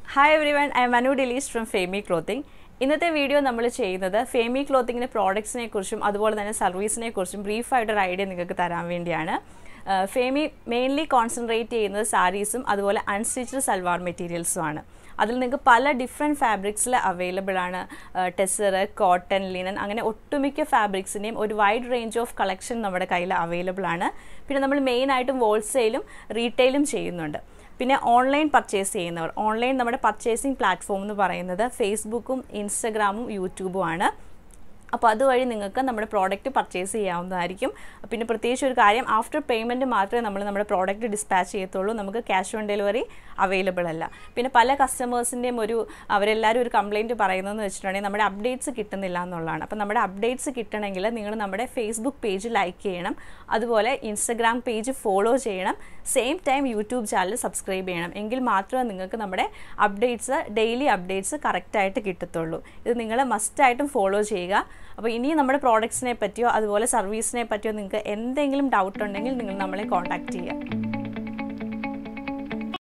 hi everyone I Manu ഡിലീസ് from Femi clothing ഇന്നത്തെ video നമ്മൾ ചെയ്യുന്നത് ഫേമി ക്ലോത്തിങ്ങിൻ്റെ പ്രോഡക്ട്സിനെ കുറിച്ചും അതുപോലെ തന്നെ സർവീസിനെ കുറിച്ചും ബ്രീഫായിട്ടൊരു ഐഡിയ നിങ്ങൾക്ക് തരാൻ വേണ്ടിയാണ് ഫേമി മെയിൻലി കോൺസെൻട്രേറ്റ് ചെയ്യുന്നത് സാരീസും അതുപോലെ അൺസ്റ്റിച്ച്ഡ് സൽവാർ മെറ്റീരിയൽസും ആണ് അതിൽ നിങ്ങൾക്ക് പല ഡിഫറെൻറ്റ് ഫാബ്രിക്സിൽ അവൈലബിൾ ആണ് ടെസർ കോട്ടൺ ലിനൻ അങ്ങനെ ഒട്ടുമിക്ക ഫാബ്രിക്സിൻ്റെയും ഒരു വൈഡ് റേഞ്ച് ഓഫ് കളക്ഷൻ നമ്മുടെ കയ്യിൽ അവൈലബിൾ ആണ് പിന്നെ നമ്മൾ മെയിനായിട്ടും ഹോൾസെയിലും റീറ്റെയിലും ചെയ്യുന്നുണ്ട് പിന്നെ ഓൺലൈൻ പർച്ചേസ് ചെയ്യുന്നവർ ഓൺലൈൻ നമ്മുടെ പർച്ചേസിങ് പ്ലാറ്റ്ഫോം എന്ന് പറയുന്നത് ഫേസ്ബുക്കും ഇൻസ്റ്റഗ്രാമും യൂട്യൂബും ആണ് അപ്പോൾ അതുവഴി നിങ്ങൾക്ക് നമ്മുടെ പ്രോഡക്റ്റ് പർച്ചേസ് ചെയ്യാവുന്നതായിരിക്കും പിന്നെ പ്രത്യേകിച്ച് ഒരു കാര്യം ആഫ്റ്റർ പേയ്മെൻറ്റ് മാത്രമേ നമ്മൾ നമ്മുടെ പ്രോഡക്റ്റ് ഡിസ്പാച്ച് ചെയ്യത്തുള്ളൂ നമുക്ക് ക്യാഷ് ഓൺ ഡെലിവറി അവൈലബിൾ അല്ല പിന്നെ പല കസ്റ്റമേഴ്സിൻ്റെയും ഒരു അവരെല്ലാവരും ഒരു കംപ്ലയിൻറ്റ് പറയുന്നതെന്ന് വെച്ചിട്ടുണ്ടെങ്കിൽ നമ്മുടെ അപ്ഡേറ്റ്സ് കിട്ടുന്നില്ല എന്നുള്ളതാണ് അപ്പോൾ നമ്മുടെ അപ്ഡേറ്റ്സ് കിട്ടണമെങ്കിൽ നിങ്ങൾ നമ്മുടെ ഫേസ്ബുക്ക് പേജ് ലൈക്ക് ചെയ്യണം അതുപോലെ ഇൻസ്റ്റഗ്രാം പേജ് ഫോളോ ചെയ്യണം same time YouTube channel subscribe ചെയ്യണം എങ്കിൽ മാത്രമേ നിങ്ങൾക്ക് നമ്മുടെ അപ്ഡേറ്റ്സ് ഡെയിലി അപ്ഡേറ്റ്സ് കറക്റ്റായിട്ട് കിട്ടത്തുള്ളൂ ഇത് നിങ്ങൾ മസ്റ്റായിട്ടും ഫോളോ ചെയ്യുക അപ്പോൾ ഇനി നമ്മുടെ പ്രോഡക്ട്സിനെ പറ്റിയോ അതുപോലെ സർവീസിനെ പറ്റിയോ നിങ്ങൾക്ക് എന്തെങ്കിലും ഡൗട്ട് ഉണ്ടെങ്കിൽ നിങ്ങൾ നമ്മളെ കോൺടാക്റ്റ് ചെയ്യുക